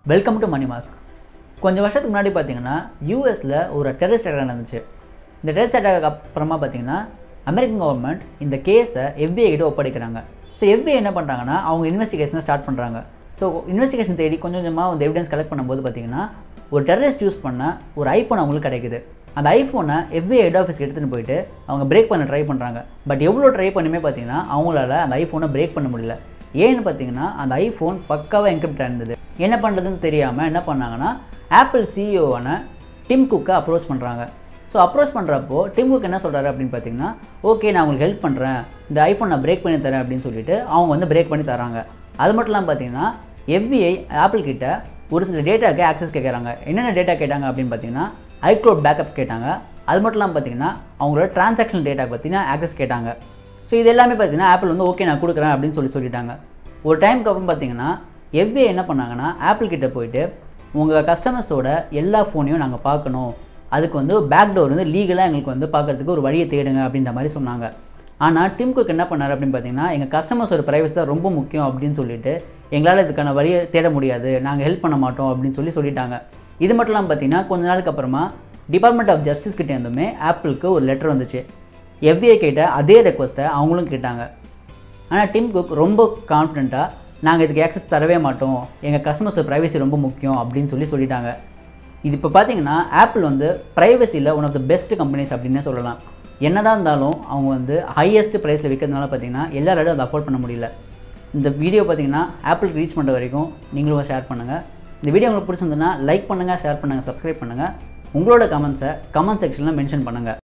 welcome to money mask கொஞ்சம் வருஷத்துக்கு முன்னாடி பார்த்தீங்கன்னா யூஎஸில் ஒரு டெரரிஸ்ட் அட்டாக் நடந்துச்சு இந்த டெரரிஸ்ட் அட்டாக்கு அப்புறமா பார்த்தீங்கன்னா அமெரிக்கன் கவர்மெண்ட் இந்த கேஸை FBI கிட்ட ஒப்படைக்கிறாங்க ஸோ FBI என்ன பண்ணுறாங்கன்னா அவங்க இன்வெஸ்டிகேஷனை ஸ்டார்ட் பண்ணுறாங்க ஸோ இன்வெஸ்டிகேஷன் தேடி கொஞ்சம் கொஞ்சமாக வந்து எவிடன்ஸ் கலெக்ட் பண்ணும்போது பார்த்தீங்கன்னா ஒரு டெரரிஸ்ட் யூஸ் பண்ண ஒரு ஐஃபோன் அவங்களுக்கு கிடைக்குது அந்த ஐஃபோனை FBI ஹெட் ஆஃபீஸ்க்கு எடுத்துகிட்டு போயிட்டு அவங்க பிரேக் பண்ண ட்ரை பண்ணுறாங்க பட் எவ்வளோ ட்ரை பண்ணுமே பார்த்தீங்கன்னா அவங்களால அந்த ஐஃபோனை பிரேக் பண்ண முடியல ஏன்னு பார்த்தீங்கன்னா அந்த ஐஃபோன் பக்காவாக என்கிரிப்ட் இருந்தது என்ன பண்ணுறதுன்னு தெரியாமல் என்ன பண்ணாங்கன்னா ஆப்பிள் சிஇஓவான டிம் குக்கை அப்ரோச் பண்ணுறாங்க ஸோ அப்ரோச் பண்ணுறப்போ டிம் குக் என்ன சொல்கிறாரு அப்படின்னு பார்த்தீங்கன்னா ஓகே நான் உங்களுக்கு ஹெல்ப் பண்ணுறேன் இந்த ஐஃபோன் நான் பிரேக் பண்ணி தரேன் அப்படின்னு சொல்லிட்டு அவங்க வந்து பிரேக் பண்ணி தராங்க அது மட்டும் இல்லாமல் பார்த்தீங்கன்னா FBI ஆப்பிள் கிட்ட ஒரு சில டேட்டாக்கு ஆக்சஸ் கேட்குறாங்க என்னென்ன டேட்டா கேட்டாங்க அப்படின்னு பார்த்தீங்கன்னா ஐக்ளவுட் பேக்கப்ஸ் கேட்டாங்க அது மட்டும் இல்லாமல் பார்த்தீங்கன்னா அவங்களோட டிரான்சாக்ஷன் டேட்டா பார்த்தீங்கன்னா ஆக்சஸ் கேட்டாங்க ஸோ இது எல்லாமே பார்த்தீங்கன்னா ஆப்பிள் வந்து ஓகே நான் கொடுக்குறேன் அப்படின்னு சொல்லி சொல்லிட்டாங்க ஒரு டைமுக்கு அப்புறம் பார்த்தீங்கன்னா FBI என்ன பண்ணாங்கன்னா ஆப்பிள் கிட்ட போயிட்டு உங்கள் கஸ்டமர்ஸோட எல்லா ஃபோனையும் நாங்கள் பார்க்கணும் அதுக்கு வந்து பேக் டோர் வந்து லீகலாக எங்களுக்கு வந்து பார்க்கறதுக்கு ஒரு வழியை தேடுங்க அப்படின்ற மாதிரி சொன்னாங்க ஆனால் டிம் குக் என்ன பண்ணார் அப்படின்னு பார்த்தீங்கன்னா எங்கள் கஸ்டமர்ஸோட ப்ரைவசி தான் ரொம்ப முக்கியம் அப்படின்னு சொல்லிட்டு எங்களால் இதுக்கான வழியை தேட முடியாது நாங்கள் ஹெல்ப் பண்ண மாட்டோம் அப்படின்னு சொல்லி சொல்லிட்டாங்க இது மட்டும் இல்லாமல் பார்த்தீங்கன்னா கொஞ்ச நாளுக்கு அப்புறமா டிபார்ட்மெண்ட் ஆஃப் ஜஸ்டிஸ் கிட்டே இருந்துமே ஆப்பிளுக்கு ஒரு லெட்டர் வந்துச்சு FBI கேட்ட அதே ரெக்வஸ்ட்டை அவங்களும் கேட்டாங்க ஆனால் டிம் குக் ரொம்ப கான்ஃபிடென்ட்டாக நாங்கள் இதுக்கு ஆக்சஸ் தரவே மாட்டோம் எங்கள் கஸ்டமர்ஸோட ப்ரைவசி ரொம்ப முக்கியம் அப்படின்னு சொல்லி சொல்லிட்டாங்க இது இப்போ பார்த்தீங்கன்னா ஆப்பிள் வந்து ப்ரைவசியில் one of the best companies அப்படின்னே சொல்லலாம் என்னதான் இருந்தாலும் அவங்க வந்து ஹையஸ்ட் ப்ரைஸில் விற்கிறதுனால பார்த்தீங்கன்னா எல்லாராலும் அதை அஃபோர்ட் பண்ண முடியல இந்த வீடியோ பார்த்தீங்கன்னா ஆப்பிளுக்கு ரீச் பண்ணுற வரைக்கும் நீங்களும் ஷேர் பண்ணுங்கள் இந்த வீடியோ உங்களுக்கு பிடிச்சிருந்ததுன்னா லைக் பண்ணுங்கள் ஷேர் பண்ணுங்கள் சப்ஸ்கிரைப் பண்ணுங்கள் உங்களோட கமெண்ட்ஸை கமெண்ட் செக்ஷனில் மென்ஷன் பண்ணுங்கள்